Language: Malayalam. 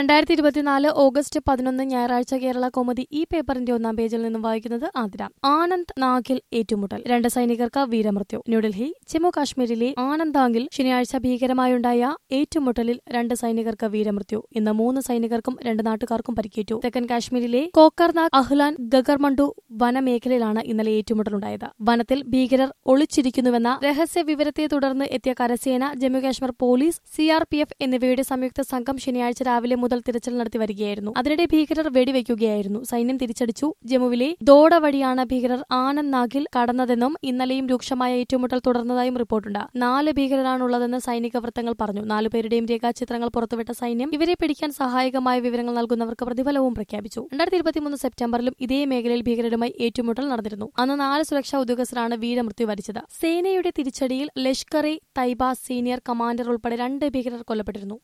രണ്ടായിരത്തി ഇരുപത്തിനാല് ഓഗസ്റ്റ് പതിനൊന്ന് ഞായറാഴ്ച കേരള കോമതി ഈ പേപ്പറിന്റെ ഒന്നാം പേജിൽ നിന്നും വായിക്കുന്നത് ആതിര ആനന്ദ് നാഗിൽ ഏറ്റുമുട്ടൽ രണ്ട് സൈനികർക്ക് വീരമൃത്യു ന്യൂഡൽഹി ജമ്മു കാശ്മീരിലെ ആനന്ദാങ്കിൽ ശനിയാഴ്ച ഭീകരമായുണ്ടായ ഏറ്റുമുട്ടലിൽ രണ്ട് സൈനികർക്ക് വീരമൃത്യു ഇന്ന് മൂന്ന് സൈനികർക്കും രണ്ട് നാട്ടുകാർക്കും പരിക്കേറ്റു തെക്കൻ കാശ്മീരിലെ കോക്കർനാഗ് അഹ്ലാൻ ഗഗർമണ്ഡു വനമേഖലയിലാണ് ഇന്നലെ ഏറ്റുമുട്ടലുണ്ടായത് വനത്തിൽ ഭീകരർ ഒളിച്ചിരിക്കുന്നുവെന്ന രഹസ്യ വിവരത്തെ തുടർന്ന് എത്തിയ കരസേന ജമ്മുകാശ്മീർ പോലീസ് സിആർപിഎഫ് എന്നിവയുടെ സംയുക്ത സംഘം ശനിയാഴ്ച രാവിലെ മുതൽ തിരച്ചിൽ നടത്തി വരികയായിരുന്നു അതിനിടെ ഭീകരർ വെടിവെക്കുകയായിരുന്നു സൈന്യം തിരിച്ചടിച്ചു ജമ്മുവിലെ ദോഡ വഴിയാണ് ഭീകരർ ആനന്ദ് നാഗിൽ കടന്നതെന്നും ഇന്നലെയും രൂക്ഷമായ ഏറ്റുമുട്ടൽ തുടർന്നതായും റിപ്പോർട്ടുണ്ട് നാല് ഭീകരരാണുള്ളതെന്ന് സൈനിക വൃത്തങ്ങൾ പറഞ്ഞു നാലുപേരുടെയും രേഖാചിത്രങ്ങൾ പുറത്തുവിട്ട സൈന്യം ഇവരെ പിടിക്കാൻ സഹായകമായ വിവരങ്ങൾ നൽകുന്നവർക്ക് പ്രതിഫലവും പ്രഖ്യാപിച്ചു രണ്ടായിരത്തി ഇരുപത്തിമൂന്ന് സെപ്റ്റംബറിലും ഇതേ മേഖലയിൽ ഭീകരരുമായി ഏറ്റുമുട്ടൽ നടന്നിരുന്നു അന്ന് നാല് സുരക്ഷാ ഉദ്യോഗസ്ഥരാണ് വീരമൃത്യു വരിച്ചത് സേനയുടെ തിരിച്ചടിയിൽ ലഷ്കർ ഇ തൈബ സീനിയർ കമാൻഡർ ഉൾപ്പെടെ രണ്ട് ഭീകരർ കൊല്ലപ്പെട്ടിരുന്നു